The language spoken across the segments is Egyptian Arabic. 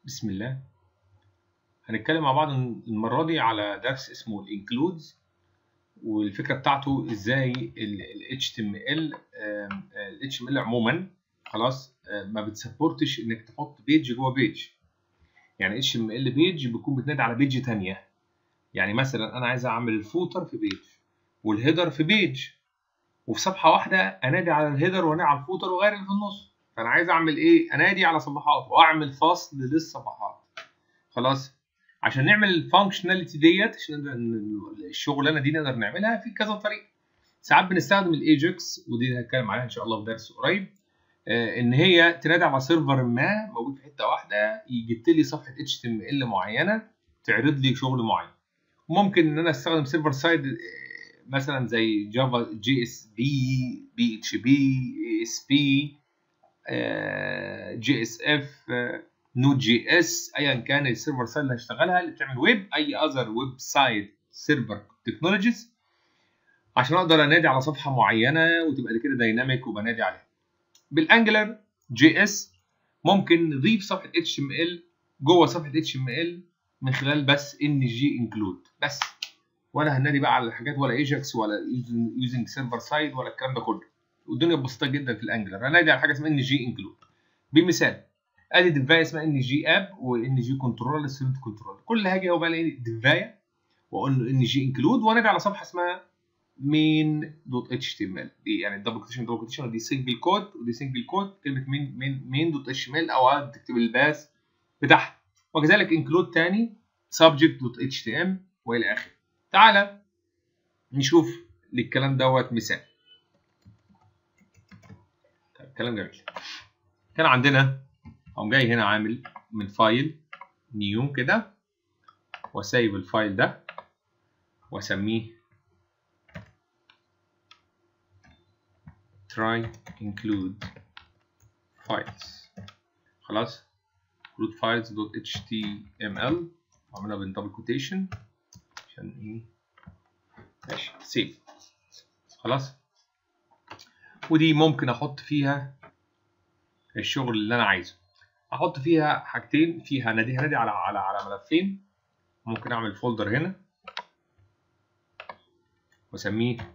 بسم الله هنتكلم مع بعض المرة دي على درس اسمه الانكلودز والفكرة بتاعته ازاي ال HTML ال HTML عموما خلاص ما بتسبورتش انك تحط بيج جوه بيج يعني HTML بيج بيكون بتنادي على بيج تانية يعني مثلا انا عايز اعمل الفوتر في بيج والهيدر في بيج وفي صفحة واحدة انادي على الهيدر وانادي على الفوتر وغير اللي في النص فانا عايز اعمل ايه انادي على صفحات واعمل فصل للصفحات خلاص عشان نعمل الفانكشناليتي ديت عشان الشغلانه دي نقدر نعملها في كذا طريقه ساعات بنستخدم الايجكس ودي هنتكلم عليها ان شاء الله في درس قريب آه ان هي تنادي على سيرفر ما موجود في حته واحده يجيب لي صفحه اتش تي ام ال معينه تعرض لي شغل معين ممكن ان انا استخدم سيرفر سايد مثلا زي جافا جي اس بي بي اتش بي اس بي جي اس اف نود جي اس ايا كان السيرفر سايد اللي هشتغلها اللي بتعمل ويب اي اذر ويب سايت سيرفر تكنولوجيز عشان اقدر انادي على صفحه معينه وتبقى دي كده دايناميك وبنادي عليها بالانجلر جي اس ممكن نضيف صفحه اتش ام ال جوه صفحه اتش ام ال من خلال بس ان جي انكلود بس ولا هنادي بقى على الحاجات ولا ايجكس ولا يوزنج سيرفر سايد ولا الكلام ده كله والدنيا بسيطه جدا في الانجلر هنادي على حاجه اسمها ان جي انكلود بمثال ادي ديفايه اسمها ان جي اب وان جي كنترول ستودنت كنترول كل حاجه هو بقى الاقي ديفايه واقول له ان جي انكلود وانادي على صفحه اسمها مين دوت اتش تي ام ال دي يعني الدبل كوتيشن دبل كوتيشن ودي سنجل كود ودي سنجل كود كلمه مين مين مين دوت اتش ام ال او تكتب الباس بتاعها وكذلك انكلود تاني سبجكت دوت اتش تي ام والى اخره تعالى نشوف للكلام دوت مثال طيب كلام جميل كان عندنا اقوم جاي هنا عامل من فايل نيو كده وسايب الفايل ده واسميه try include files خلاص include files .html عملنا بين دبل كوتيشن عشان ايه ماشي سيف خلاص ودي ممكن احط فيها الشغل اللي انا عايزه احط فيها حاجتين فيها نادي هنادي على على على ملفين ممكن اعمل فولدر هنا واسميه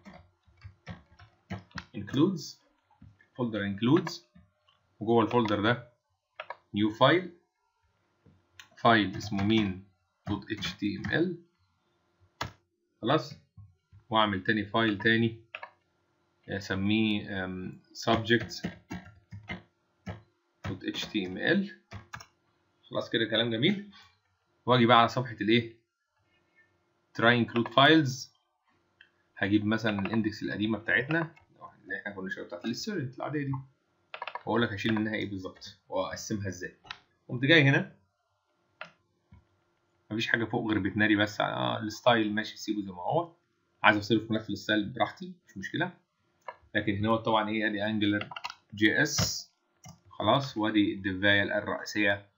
includes فولدر includes وجوه الفولدر ده new file فايل اسمه مين دوت html خلاص واعمل تاني فايل تاني اسميه subject html خلاص كده كلام جميل واجي بقى على صفحه الايه try include files هجيب مثلا الاندكس القديمه بتاعتنا اللي احنا كنا شغالين بتاعت الستودنت العاديه دي واقول لك هشيل منها ايه بالظبط واقسمها ازاي قمت جاي هنا مفيش حاجه فوق غير بتنادي بس آه الستايل ماشي سيبه زي ما هو عايز اصرف ملف الستايل براحتي مش مشكله لكن هنا هو طبعا ايه ادي انجلر جي اس خلاص وادي الديفايه الرئيسيه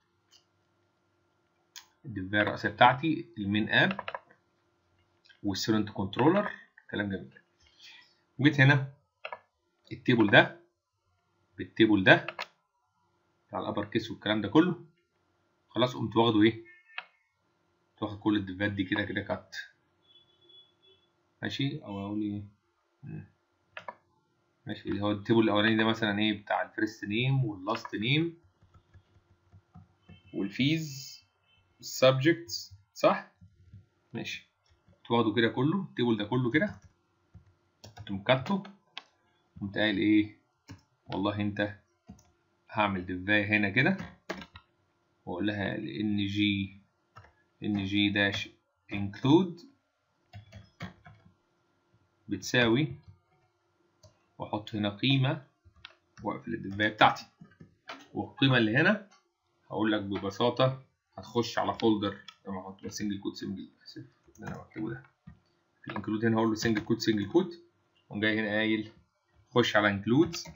الديفايه الرئيسيه بتاعتي المين اب والستودنت كنترولر كلام جميل جيت هنا التيبل ده بالتيبل ده بتاع الابر كيس والكلام ده كله خلاص قمت واخده ايه واخد كل الديفات دي كده كده كات ماشي او اقول ايه ماشي اللي هو التيبل الاولاني ده مثلا ايه بتاع الفيرست نيم واللاست نيم والفيز السبجكت صح ماشي كنت واخده كده كله التيبل ده كله كده كنت مكاتبه قمت قايل ايه والله انت هعمل ديفاية هنا كده واقول لها ان جي ان جي داش include بتساوي واحط هنا قيمة واقفل الديفاية بتاعتي والقيمة اللي هنا هقول لك ببساطة هتخش على فولدر لما احط بس سنجل كود سنجل اسف اللي انا بكتبه ده في الانكلود هنا هقول له سنجل كود سنجل كود وقوم جاي هنا قايل خش على includes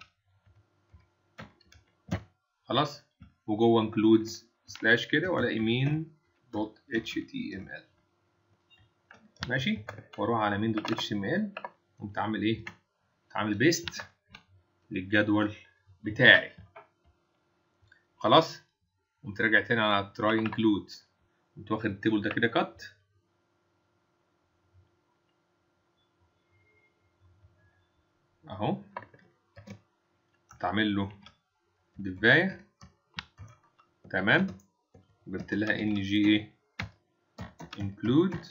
خلاص وجوه includes سلاش كده والاقي main دوت html ماشي واروح على main دوت html قمت عامل ايه؟ عامل بيست للجدول بتاعي خلاص قمت راجع تاني على تراي انكلود قمت واخد التيبل ده كده كات اهو تعمل له دفاية تمام جبت لها ان جي ايه include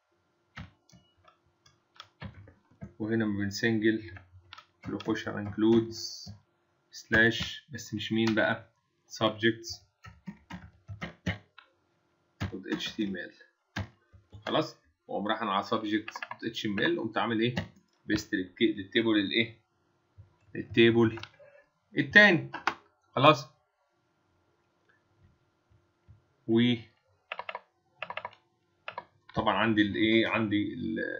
وهنا ما بنسنجل نخش على includes سلاش بس مش مين بقى subjects html خلاص واقوم رايح على subjects html قمت عامل ايه بيست للتيبل الايه التيبل التاني خلاص و طبعا عندي الايه عندي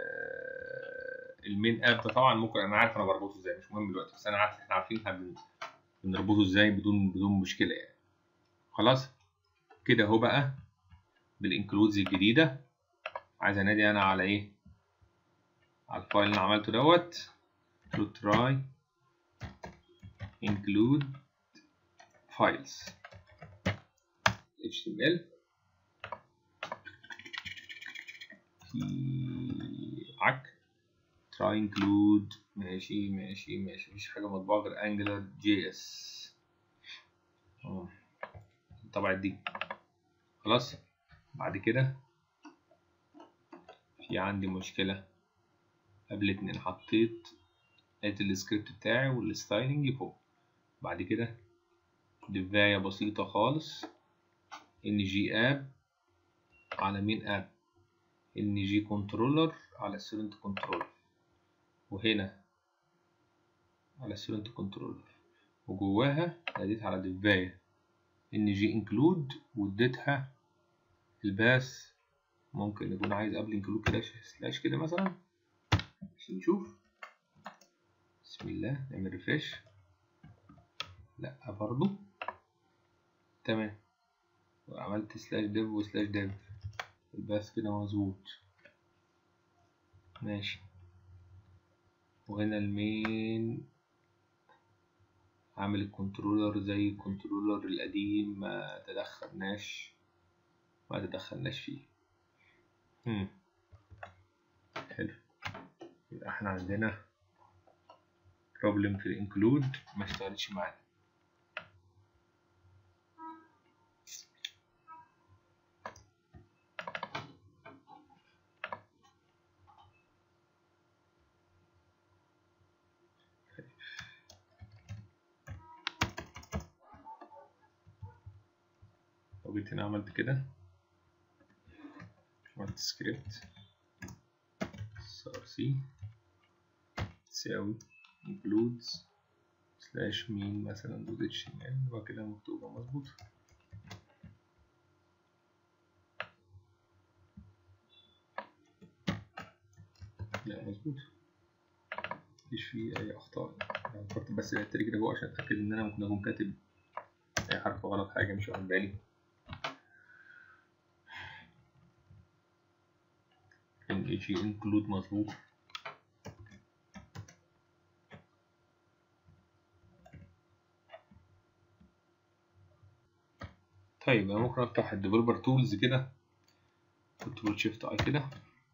المين اب ده طبعا ممكن انا عارف انا بربطه ازاي مش مهم دلوقتي بس انا عارف احنا عارفين احنا بنربطه ازاي بدون بدون مشكله يعني خلاص كده اهو بقى بالانكلودز الجديده عايز انادي انا على ايه على الفايل اللي عملته دوت try include files html في عك try include ماشي ماشي ماشي مفيش حاجة مطبوعة غير angular js طبعا دي خلاص بعد كده في عندي مشكلة قابلتني انا حطيت لقيت السكريبت بتاعي والستايلنج فوق بعد كده دفاية بسيطة خالص ان جي اب على مين اب ان جي كنترولر على ستودنت كنترولر وهنا على ستودنت كنترولر وجواها ناديت على دفاية ان جي انكلود واديتها الباس ممكن يكون عايز قبل انكلود كده سلاش كده مثلا عشان نشوف بسم الله نعمل ريفريش لا برضو تمام وعملت سلاش ديف وسلاش ديف الباث كده مظبوط ماشي وهنا المين عامل الكنترولر زي الكنترولر القديم ما تدخلناش ما تدخلناش فيه هم. حلو يبقى احنا عندنا بروبلم في الانكلود ما اشتغلتش معانا لو جيت هنا عملت كده عملت سكريبت src تساوي includes سلاش مين مثلا دوت html وبعد كده مكتوبة مظبوط لا مظبوط مفيش فيه أي أخطاء أنا فكرت بس التريك ده جوه عشان أتأكد إن أنا ممكن أكون كاتب أي حرف غلط حاجة مش واخد بالي ان يجي include مظبوط طيب انا ممكن افتح الديفلوبر تولز كده كنترول شيفت اي كده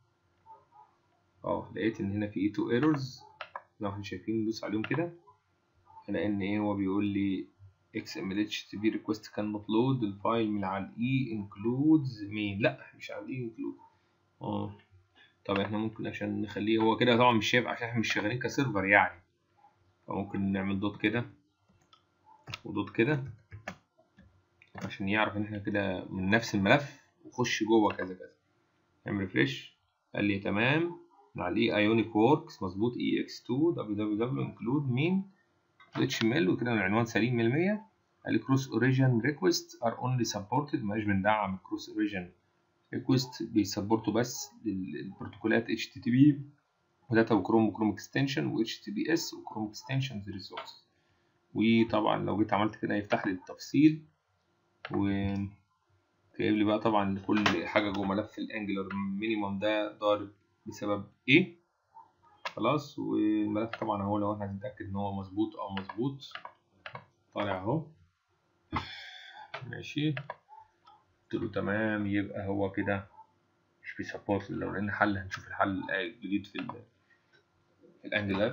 اه لقيت ان هنا في تو ايرورز لو احنا شايفين ندوس عليهم كده هلاقي ان ايه هو بيقول لي xml request cannot load الفايل من على الاي includes مين لا مش على الاي include اه طب احنا ممكن عشان نخليه هو كده طبعا مش شايف عشان احنا مش شغالين كسيرفر يعني فممكن نعمل دوت كده ودوت كده عشان يعرف ان احنا كده من نفس الملف وخش جوه كذا كذا نعمل ريفريش قال لي تمام عليه ايونيك ووركس مظبوط اي اكس 2 www include مين اتش ام ال وكده العنوان سليم 100% قال لي كروس اوريجن ريكوست ار اونلي سبورتد مش بندعم الكروس اوريجن ريكوست بيسبورتوا بس البروتوكولات اتش تي تي بي وداتا وكروم وكروم اكستنشن و اتش تي بي اس وكروم اكستنشن ريسورس وطبعا لو جيت عملت كده هيفتح لي التفصيل و جايب لي بقى طبعا كل حاجه جوه ملف الانجلر مينيموم ده ضارب بسبب ايه خلاص والملف طبعا اهو لو احنا هنتاكد ان هو مظبوط او مظبوط طالع اهو ماشي قلت له تمام يبقى هو كده مش بيسبورت لو لقينا حل هنشوف الحل الجديد في ال في الانجلر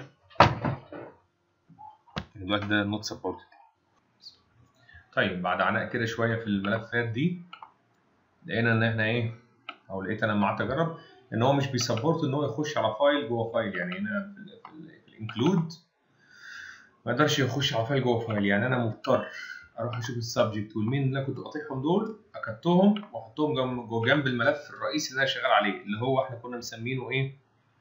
دلوقتي ده نوت سبورتد طيب بعد عناء كده شويه في الملفات دي لقينا ان احنا ايه او لقيت انا لما قعدت اجرب ان هو مش بيسبورت ان هو يخش على فايل جوه فايل يعني هنا في ال في الانكلود ما يقدرش يخش على فايل جوه فايل يعني انا مضطر اروح اشوف السبجكت والمين اللي انا كنت قاطعهم دول اكتهم واحطهم جنب جوه جنب الملف الرئيسي اللي انا شغال عليه اللي هو احنا كنا مسمينه ايه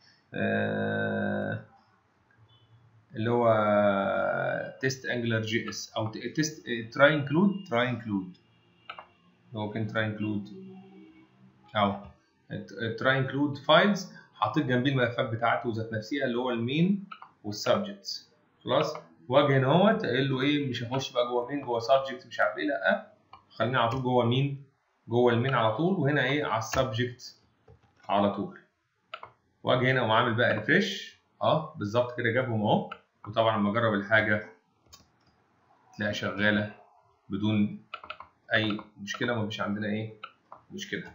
آه اللي هو تيست انجلر جي اس او تيست تراي انكلود تراي انكلود هو كان تراي انكلود اهو تراي انكلود فايلز حطيت جنبيه الملفات بتاعته ذات نفسها اللي هو المين والسبجكتس خلاص واجي هنا اهوت قايل له ايه مش هخش بقى جوه مين جوه سبجكت مش عارف ايه لا خليني على طول جوه مين جوه المين على طول وهنا ايه على السبجكت على طول واجي هنا وعامل بقى ريفريش اه بالظبط كده جابهم اهو وطبعا لما اجرب الحاجه تلاقيها شغاله بدون اي مشكله ومفيش عندنا ايه مشكله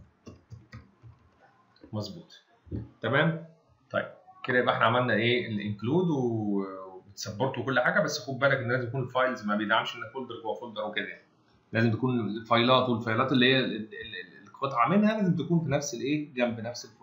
مظبوط تمام طيب كده يبقى احنا عملنا ايه الانكلود وبتسبورت وكل حاجه بس خد بالك ان لازم يكون الفايلز ما بيدعمش ان فولدر جوه فولدر وكده يعني لازم تكون الفايلات والفايلات اللي هي القطعه منها لازم تكون في نفس الايه جنب نفس الفولدر